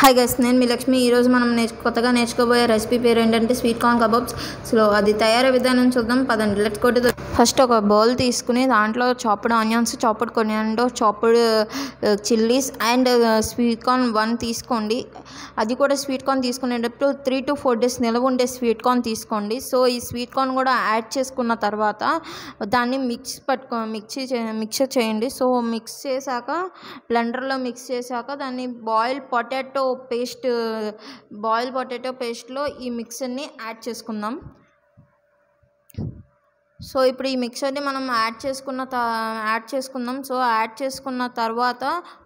Hi guys నేను మీ లక్ష్మి ఈరోజు మనం నేర్చు కొత్తగా నేర్చుకోబోయే రెసిపీ పేరు ఏంటంటే స్వీట్ కార్న్ కబాబ్స్ సో అది తయారీ విధానం చూద్దాం పదండి లెట్స్ కొట్టి ఫస్ట్ ఒక బౌల్ తీసుకుని దాంట్లో chopped onions chopped coriander chopped chillies and sweet corn one తీసుకోండి అది కూడా స్వీట్ కార్న్ తీసుకునేటప్పుడు త్రీ టు ఫోర్ డేస్ నిలవ ఉండే స్వీట్ కార్న్ తీసుకోండి సో ఈ స్వీట్ కార్న్ కూడా యాడ్ చేసుకున్న తర్వాత దాన్ని మిక్స్ పట్టుకో మిక్సీ చే మిక్సర్ చేయండి సో మిక్స్ చేశాక బ్లెండర్లో మిక్స్ చేశాక దాన్ని boil potato paste boil potato పేస్ట్లో ఈ మిక్సర్ని యాడ్ చేసుకుందాం సో ఇప్పుడు ఈ మిక్సర్ని మనం యాడ్ చేసుకున్న త యాడ్ చేసుకుందాం సో యాడ్ చేసుకున్న తర్వాత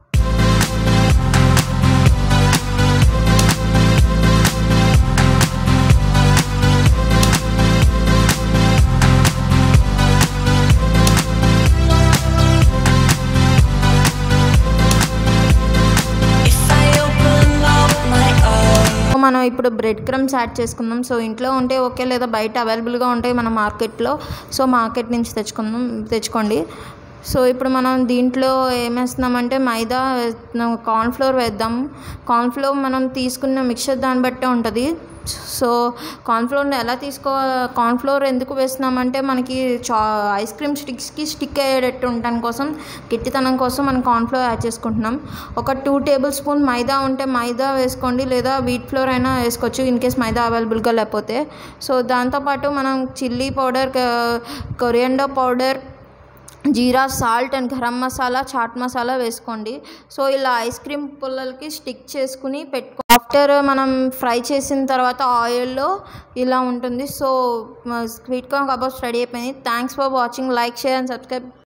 If I open up my eyes. So మనం ఇప్పుడు బ్రెడ్ క్రమ్స్ యాడ్ చేసుకుందాం సో ఇంట్లో ఉంటే ఓకే లేదా బయట అవైలబుల్గా ఉంటాయి మన మార్కెట్లో సో మార్కెట్ నుంచి తెచ్చుకుందాం తెచ్చుకోండి సో ఇప్పుడు మనం దీంట్లో ఏం వేస్తున్నామంటే మైదా వేస్తున్నాం కార్న్ఫ్లోర్ వేద్దాం కార్న్ఫ్లోర్ మనం తీసుకున్న మిక్చర్ దాన్ని బట్టే ఉంటుంది సో కార్న్ఫ్లోర్ని ఎలా తీసుకో కార్న్ఫ్లోర్ ఎందుకు వేస్తున్నామంటే మనకి చా ఐస్ క్రీమ్ స్టిక్స్కి స్టిక్ అయ్యేటట్టు ఉండటం కోసం గట్టితనం కోసం మనం కార్న్ఫ్లోర్ యాడ్ చేసుకుంటున్నాం ఒక టూ టేబుల్ స్పూన్ మైదా ఉంటే మైదా వేసుకోండి లేదా వీట్ ఫ్లోర్ అయినా వేసుకోవచ్చు ఇన్ కేస్ మైదా అవైలబుల్గా లేకపోతే సో దాంతోపాటు మనం chilli powder coriander powder jeera salt and garam masala chaat masala వేసుకోండి సో ఇలా ఐస్ క్రీమ్ పుల్లలకి స్టిక్ చేసుకుని పెట్టుకో ఆఫ్టర్ మనం ఫ్రై చేసిన తర్వాత ఆయిల్లో ఇలా ఉంటుంది so sweet corn kebabs ready అయిపోయింది thanks for watching like share and subscribe